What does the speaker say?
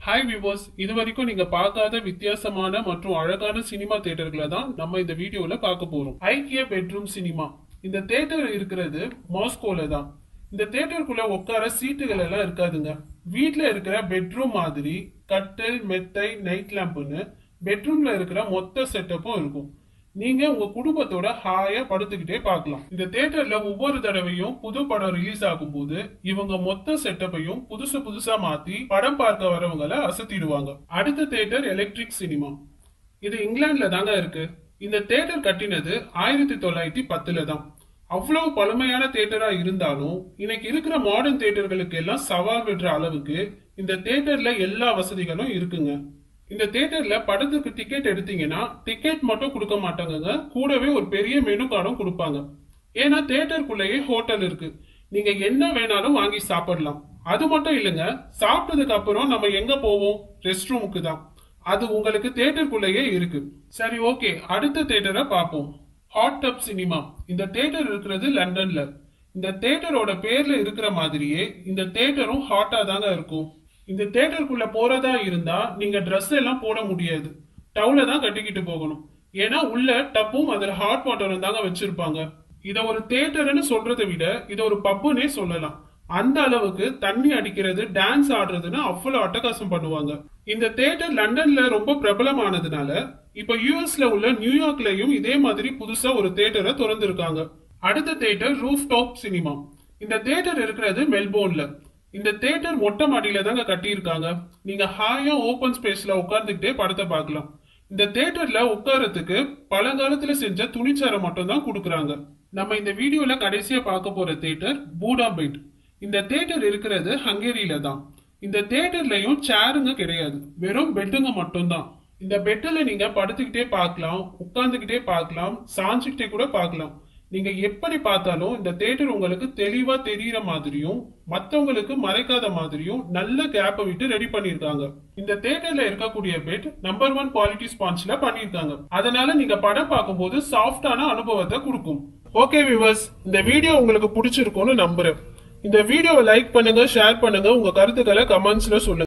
hi viewers இது வரைக்கும் நீங்க பார்க்காத வித்தியாசமான மற்றும் அழகான சினிமா தியேட்டர்களை தான் நம்ம இந்த வீடியோல பார்க்க போறோம் ஐக்கிய பெட்ரூம் சினிமா இந்த தியேட்டர் இருக்கிறது மாஸ்கோல தான் இந்த தியேட்டருக்குள்ள உட்கார சீட்டுகள் எல்லாம் இருக்காதுங்க வீட்ல இருக்கிற பெட்ரூம் மாதிரி கட்டில் மெத்தை நைட் லேம்ப்னு பெட்ரூம்ல இருக்கிற மொத்த செட்டப்பும் இருக்கும் நீங்க உங்க குடும்பத்தோட ஹாயா படுத்துக்கிட்டே பார்க்கலாம் இந்த தியேட்டர்ல ஒவ்வொரு தடவையும் புது படம் ரிலீஸ் ஆகும்போது இவங்க மொத்த செட்டப்பையும் புதுசு புதுசா மாத்தி படம் பார்க்க வரவங்களை அசத்திடுவாங்க அடுத்த தியேட்டர் எலக்ட்ரிக் சினிமா இது இங்கிலாந்துல தாங்க இருக்கு இந்த தியேட்டர் கட்டினது ஆயிரத்தி தொள்ளாயிரத்தி பத்துல தான் அவ்வளவு பழமையான தியேட்டரா இருந்தாலும் இன்னைக்கு இருக்கிற மாடர்ன் தியேட்டர்களுக்கு எல்லாம் சவால் விடுற அளவுக்கு இந்த தியேட்டர்ல எல்லா வசதிகளும் இருக்குங்க இந்த தியேட்டர்ல படத்துக்கு டிக்கெட் எடுத்தீங்கன்னா டிக்கெட் மட்டும் கொடுக்க மாட்டாங்கங்க கூடவே ஒரு பெரிய மெனு கார்டும் கொடுப்பாங்க ஏன்னா தியேட்டருக்குள்ளேயே ஹோட்டல் இருக்கு நீங்க என்ன வேணாலும் வாங்கி சாப்பிடலாம் அது மட்டும் இல்லைங்க சாப்பிட்டதுக்கு அப்புறம் நம்ம எங்க போவோம் ரெஸ்ட் ரூமுக்கு தான் அது உங்களுக்கு தியேட்டருக்குள்ளேயே இருக்கு சரி ஓகே அடுத்த தியேட்டரை பார்ப்போம் ஹாட் டப் சினிமா இந்த தியேட்டர் இருக்கிறது லண்டன்ல இந்த தியேட்டரோட பேர்ல இருக்கிற மாதிரியே இந்த தியேட்டரும் ஹாட்டா தாங்க இருக்கும் இந்த தியேட்டருக்குள்ள போறதா இருந்தா நீங்க ட்ரெஸ் எல்லாம் போட முடியாது டவுல தான் கட்டிக்கிட்டு போகணும் ஏன்னா உள்ள டப்பும் அதுல ஹாட் வாட்டரும் தாங்க வச்சிருப்பாங்க இத ஒரு தியேட்டர்னு சொல்றதை விட இத ஒரு பப்புனே சொல்லலாம் அந்த அளவுக்கு தண்ணி அடிக்கிறது டான்ஸ் ஆடுறதுன்னு அவ்வளவு அட்டகாசம் பண்ணுவாங்க இந்த தியேட்டர் லண்டன்ல ரொம்ப பிரபலமானதுனால இப்ப யூஎஸ்ல உள்ள நியூயார்க்லயும் இதே மாதிரி புதுசா ஒரு தியேட்டரை திறந்திருக்காங்க அடுத்த தியேட்டர் ரூஃப் டாப் சினிமா இந்த தியேட்டர் இருக்கிறது மெல்போர்ன்ல இந்த தியேட்டர் மொட்டை மாடியில தாங்க கட்டியிருக்காங்க நீங்க ஹாயா ஓபன் ஸ்பேஸ்ல உட்கார்ந்துக்கிட்டே படத்தை பார்க்கலாம் இந்த தியேட்டர்ல உட்காரத்துக்கு பழங்காலத்துல செஞ்ச துணிச்சாரை மட்டும் தான் கொடுக்குறாங்க நம்ம இந்த வீடியோல கடைசியா பார்க்க போற தியேட்டர் பூடாபெட் இந்த தியேட்டர் இருக்கிறது ஹங்கேரியில தான் இந்த தியேட்டர்லயும் சேருங்க கிடையாது வெறும் பெட்டுங்க மட்டும்தான் இந்த பெட்டில் நீங்க படுத்துக்கிட்டே பார்க்கலாம் உட்கார்ந்துக்கிட்டே பார்க்கலாம் சாஞ்சுக்கிட்டே கூட பார்க்கலாம் நீங்க எப்படி பார்த்தாலும் இந்த தியேட்டர் உங்களுக்கு தெளிவா தெரியற மாதிரியும் மத்தவங்களுக்கு மறைக்காத மாதிரியும் நல்ல கேப்பை விட்டு ரெடி பண்ணிருக்காங்க இந்த தியேட்டர்ல இருக்கக்கூடிய பெட் நம்பர் ஒன் குவாலிட்டி ஸ்பான்ஸ்ல பண்ணிருக்காங்க அதனால நீங்க படம் பார்க்கும்போது சாஃப்டான அனுபவத்தை கொடுக்கும் ஓகே விவர்ஸ் இந்த வீடியோ உங்களுக்கு பிடிச்சிருக்கும்னு நம்புறேன் இந்த வீடியோவை லைக் பண்ணுங்க ஷேர் பண்ணுங்க உங்க கருத்துக்களை கமெண்ட்ஸ்ல சொல்லுங்க